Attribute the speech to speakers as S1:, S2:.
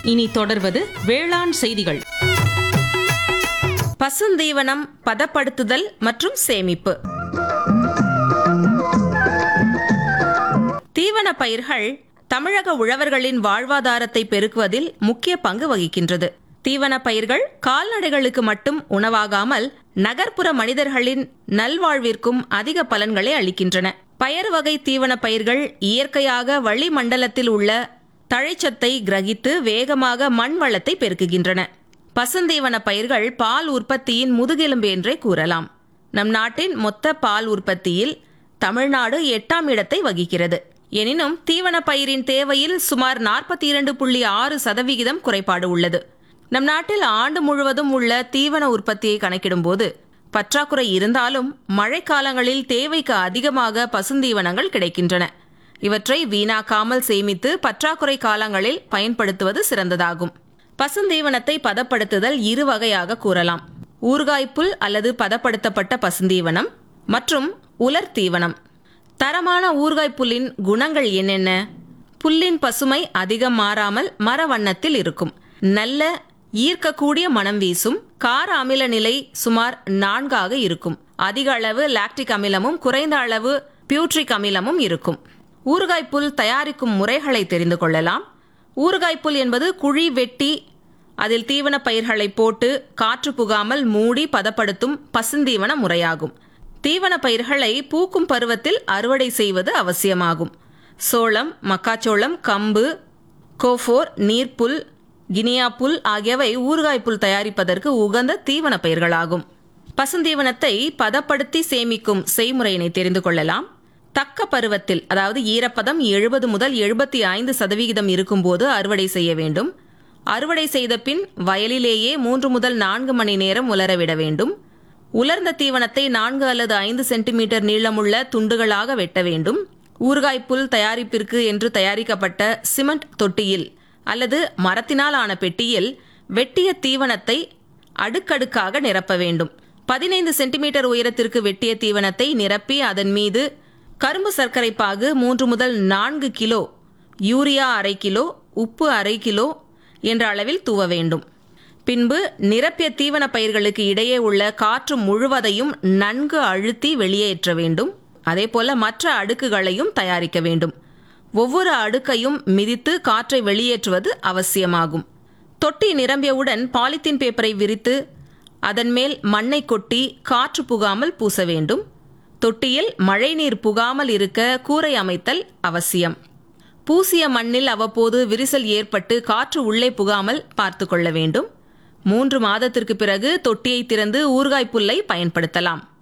S1: இனி தொடர்வது வேளாண் செய்திகள்
S2: பசுந்தீவனம் பதப்படுத்துதல் மற்றும் சேமிப்பு தீவன பயிர்கள் தமிழக உழவர்களின் வாழ்வாதாரத்தை பெருக்குவதில் முக்கிய பங்கு வகிக்கின்றது தீவன பயிர்கள் கால்நடைகளுக்கு மட்டும் உணவாகாமல் நகர்ப்புற மனிதர்களின் நல்வாழ்விற்கும் அதிக பலன்களை அளிக்கின்றன பயறு வகை தீவன பயிர்கள் இயற்கையாக வளிமண்டலத்தில் உள்ள தழைச்சத்தை கிரகித்து வேகமாக மண் வளத்தை பெருக்குகின்றன பசுந்தீவன பயிர்கள் பால் உற்பத்தியின் முதுகெலும்பு என்றே கூறலாம் நம் நாட்டின் மொத்த பால் உற்பத்தியில் தமிழ்நாடு எட்டாம் இடத்தை வகிக்கிறது எனினும் தீவன பயிரின் தேவையில் சுமார் நாற்பத்தி இரண்டு புள்ளி ஆறு சதவிகிதம் குறைபாடு உள்ளது நம் நாட்டில் ஆண்டு முழுவதும் உள்ள தீவன உற்பத்தியை கணக்கிடும்போது பற்றாக்குறை இருந்தாலும் மழைக்காலங்களில் தேவைக்கு அதிகமாக பசுந்தீவனங்கள் கிடைக்கின்றன இவற்றை வீணாக்காமல் சேமித்து பற்றாக்குறை காலங்களில் பயன்படுத்துவது சிறந்ததாகும் பசுந்தீவனத்தை பதப்படுத்துதல் இரு வகையாக கூறலாம் ஊறுகாய்ப்புல் அல்லது பதப்படுத்தப்பட்ட பசுந்தீவனம் மற்றும் உலர் தீவனம் தரமான ஊறுகாய் புல்லின் குணங்கள் என்னென்ன புல்லின் பசுமை அதிகம் மாறாமல் மர வண்ணத்தில் இருக்கும் நல்ல ஈர்க்கக்கூடிய மனம் வீசும் கார அமில நிலை சுமார் நான்காக இருக்கும் அதிக அளவு லாக்டிக் அமிலமும் குறைந்த அளவு பியூட்ரிக் அமிலமும் இருக்கும் ஊறுகாய் புல் தயாரிக்கும் முறைகளை தெரிந்து கொள்ளலாம் ஊறுகாய் புல் என்பது குழி வெட்டி அதில் தீவன பயிர்களை போட்டு காற்று புகாமல் மூடி பதப்படுத்தும் பசுந்தீவன முறையாகும் தீவன பயிர்களை பூக்கும் பருவத்தில் அறுவடை செய்வது அவசியமாகும் சோளம் மக்காச்சோளம் கம்பு கோஃபோர் நீர்ப்புல் கினியா புல் ஆகியவை ஊறுகாய் புல் தயாரிப்பதற்கு உகந்த தீவன பயிர்களாகும் பசுந்தீவனத்தை பதப்படுத்தி சேமிக்கும் செய்முறையினை தெரிந்து கொள்ளலாம் தக்க பருவத்தில் அதாவது ஈரப்பதம் எழுபது முதல் எழுபத்தி ஐந்து சதவிகிதம் இருக்கும்போது அறுவடை செய்ய வேண்டும் அறுவடை செய்த பின் வயலிலேயே மூன்று முதல் நான்கு மணி நேரம் உலரவிட வேண்டும் உலர்ந்த தீவனத்தை நான்கு அல்லது ஐந்து சென்டிமீட்டர் நீளமுள்ள துண்டுகளாக வெட்ட வேண்டும் ஊறுகாய் புல் தயாரிப்பிற்கு என்று தயாரிக்கப்பட்ட சிமெண்ட் தொட்டியில் அல்லது மரத்தினால் ஆன பெட்டியில் வெட்டிய தீவனத்தை அடுக்கடுக்காக நிரப்ப வேண்டும் பதினைந்து சென்டிமீட்டர் உயரத்திற்கு வெட்டிய தீவனத்தை நிரப்பி அதன் மீது கரும்பு சர்க்கரை பாகு மூன்று முதல் நான்கு கிலோ யூரியா அரை கிலோ உப்பு அரை கிலோ என்ற அளவில் தூவ வேண்டும் பின்பு நிரப்பிய தீவன பயிர்களுக்கு இடையே உள்ள காற்று முழுவதையும் நன்கு அழுத்தி வெளியேற்ற வேண்டும் அதேபோல மற்ற அடுக்குகளையும் தயாரிக்க வேண்டும் ஒவ்வொரு அடுக்கையும் மிதித்து காற்றை வெளியேற்றுவது அவசியமாகும் தொட்டி நிரம்பியவுடன் பாலித்தீன் பேப்பரை விரித்து அதன் மேல் மண்ணை கொட்டி காற்று புகாமல் பூச வேண்டும் தொட்டியில் மழைநீர் புகாமல் இருக்க கூரை அமைத்தல் அவசியம் பூசிய மண்ணில் அவ்வப்போது விரிசல் ஏற்பட்டு காற்று உள்ளே புகாமல் பார்த்து கொள்ள வேண்டும் மூன்று மாதத்திற்கு பிறகு தொட்டியை திறந்து ஊறுகாய் புல்லை பயன்படுத்தலாம்